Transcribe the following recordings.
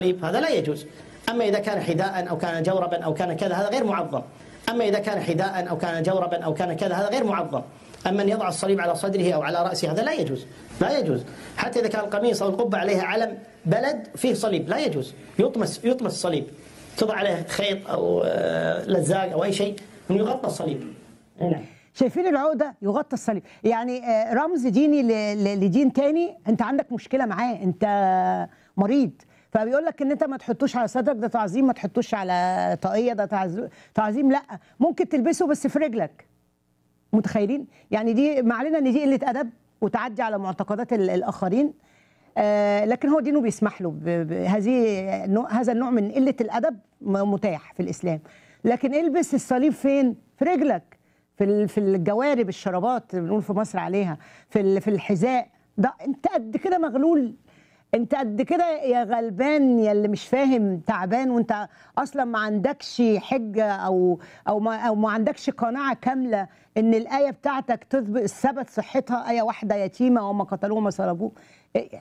هذا لا يجوز أما إذا كان حذاء أو كان جوربا أو كان كذا هذا غير معظم أما إذا كان حذاء أو كان جوربا أو كان كذا هذا غير معظم أما أن يضع الصليب على صدره أو على رأسه هذا لا يجوز لا يجوز حتى إذا كان القميص أو القبة عليها علم بلد فيه صليب لا يجوز يطمس يطمس الصليب تضع عليه خيط أو آه، لزاق أو أي شيء أن يغطى الصليب نعم شايفين العقده يغطي الصليب يعني آه، رمز ديني ل- ل- لدين تاني انت عندك مشكله معاه انت مريض فبيقول لك ان انت ما تحطوش على صدرك ده تعظيم ما تحطوش على طاقيه ده تعز- تعظيم لا ممكن تلبسه بس في رجلك متخيلين يعني دي ما علينا ان دي قله ادب وتعدي على معتقدات ال- الاخرين آه لكن هو دينه بيسمح له ب- ب- هذه نوع- هذا النوع من قله الادب م- متاح في الاسلام لكن البس الصليب فين في رجلك في ال- في الجوارب الشرابات اللي بنقول في مصر عليها في ال- في الحذاء ده انت قد كده مغلول انت قد كده يا غلبان يا اللي مش فاهم تعبان وانت اصلا ما عندكش حجه او او ما او ما عندكش قناعه كامله ان الايه بتاعتك تثبت ثبت صحتها ايه واحده يتيمه وما قتلوه وما صلبوه إيه؟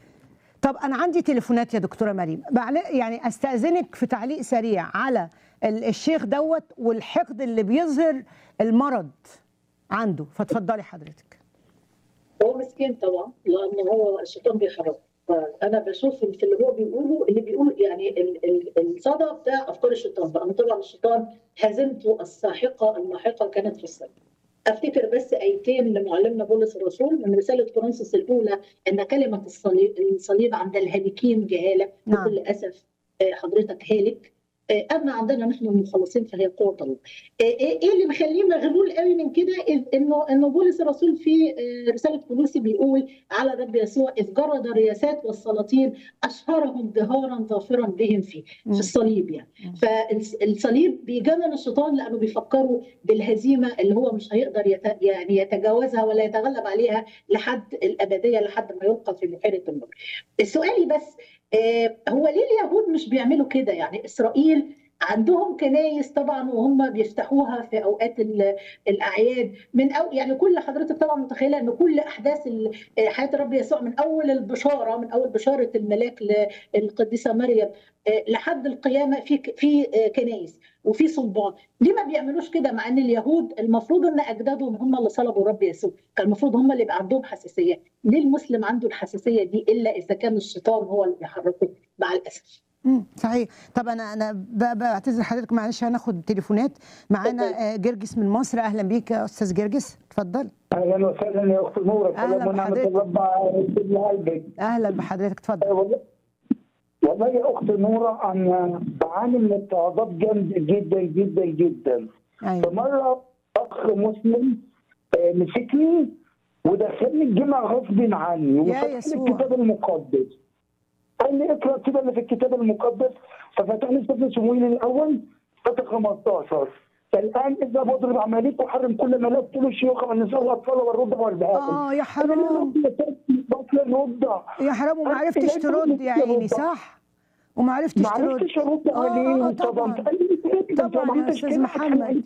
طب انا عندي تليفونات يا دكتوره مريم معل- يعني استاذنك في تعليق سريع على ال- الشيخ دوت والحقد اللي بيظهر المرض عنده فاتفضلي حضرتك هو مسكين طبعا لان هو الشيطان بيحرك فانا بشوف في اللي هو بيقوله اللي بيقول يعني ال- ال- الصدى بتاع افكار الشيطان لان طبعا الشيطان هزيمته الساحقه اللاحقه كانت في الصلب افتكر بس ايتين لمعلمنا بولس الرسول من رساله كورنثوس الاولى ان كلمه الصليب الصليب عند الهالكين جهاله نعم. بكل اسف آه، حضرتك هالك آه، اما عندنا نحن المخلصين فهي قوه الله آه، ايه إيه اللي مخليه مغلول قوي من كده إذ انه انه بولس الرسول في آه، رساله كولوسي بيقول على الرب يسوع اذ جرد الرياسات والسلاطين اشهرهم ظهارا ظافرا بهم فيه مم. في الصليب يعني مم. فالصليب بيجنن الشيطان لانه بيفكروا بالهزيمه اللي هو مش هيقدر يت... يعني يتجاوزها ولا يتغلب عليها لحد الابديه لحد ما يلقى في بحيره النار. سؤالي بس آه، هو ليه اليهود مش بيعملوا كده يعني اسرائيل عندهم كنايس طبعا وهم بيفتحوها في اوقات ال- الاعياد من أو يعني كل حضرتك طبعا متخيله ان كل احداث ال- آه، حياه الرب يسوع من اول البشاره من اول بشاره الملاك للقديسه مريم آه، لحد القيامه في ك- في آه، كنايس وفي صلبان ليه ما بيعملوش كده مع ان اليهود المفروض ان اجدادهم هم اللي صلبوا الرب يسوع كان المفروض هم اللي يبقى عندهم حساسيه ليه المسلم عنده الحساسيه دي الا اذا كان الشيطان هو اللي بيحركه مع الاسف امم صحيح طب انا انا ب- بعتذر حضرتك معلش هناخد تليفونات معانا آه، جرجس من مصر اهلا بيك يا استاذ جرجس اتفضل اهلا وسهلا يا اخت نوره أهلاً سلام ونعمه بحضرتك. الرب على كل قلبك اهلا بحضرتك اتفضل والله والله يا اخت نوره انا بعاني من اضطرابات جامده جدا جدا جدا ايوه فمره اخ مسلم آه، مسكني ودخلني الجامع غصب عني وفتح لي يسوع. الكتاب المقدس قال لي اقرا كده اللي في الكتاب المقدس ففتح لي سفر صمويل الاول فتح 15 فالان اذا بضرب عماليك وحرم كل ما لا له الشيوخ والنساء والاطفال والرضع والبهائم اه يا حرام بطل الرضع يا حرام وما عرفتش ترد يا عيني صح وما عرفتش ما ترد عرفتش ارد آه، آه، عليه طبعاً. طبعا قال لي طبعاً يا أستاذ محمد.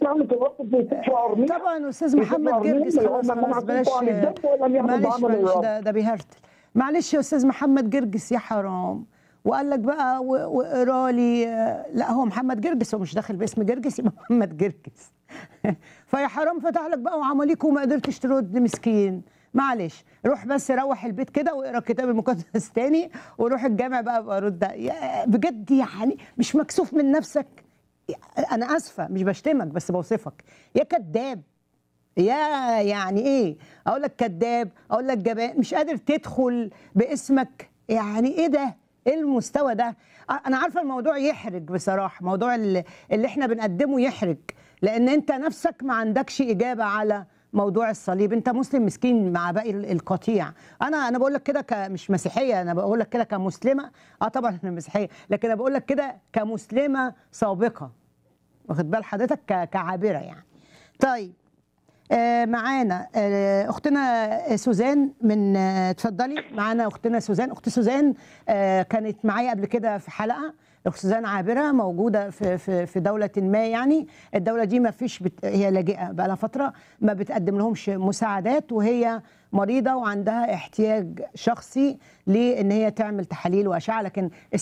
طبعا استاذ محمد جرجس خلاص خلاص بلاش معلش معلش ده ده بيهرتل معلش يا استاذ محمد جرجس يا حرام وقال لك بقى و- واقرا لي لا هو محمد جرجس هو مش داخل باسم جرجس يبقى محمد جرجس فيا حرام فتح لك بقى وعماليك وما قدرتش ترد مسكين معلش روح بس روح البيت كده واقرا الكتاب المقدس تاني وروح الجامع بقى بقى رد يا- بجد يعني مش مكسوف من نفسك انا اسفه مش بشتمك بس بوصفك يا كذاب يا يعني ايه اقول لك كذاب اقول لك جبان مش قادر تدخل باسمك يعني ايه ده ايه المستوى ده انا عارفه الموضوع يحرج بصراحه موضوع اللي, اللي احنا بنقدمه يحرج لان انت نفسك ما عندكش اجابه على موضوع الصليب انت مسلم مسكين مع باقي القطيع انا انا بقول لك كده ك- مش مسيحيه انا بقول لك كده كمسلمه اه طبعا انا مسيحيه لكن انا بقول لك كده كمسلمه سابقه واخد بال حضرتك ك- كعابره يعني طيب آه، معانا آه، اختنا سوزان من آه، اتفضلي معانا اختنا سوزان اخت سوزان آه، كانت معايا قبل كده في حلقه اخت سوزان عابره موجوده في في في دوله ما يعني الدوله دي ما فيش بت... هي لاجئه بقى لها فتره ما بتقدم لهمش مساعدات وهي مريضه وعندها احتياج شخصي لان هي تعمل تحاليل واشعه لكن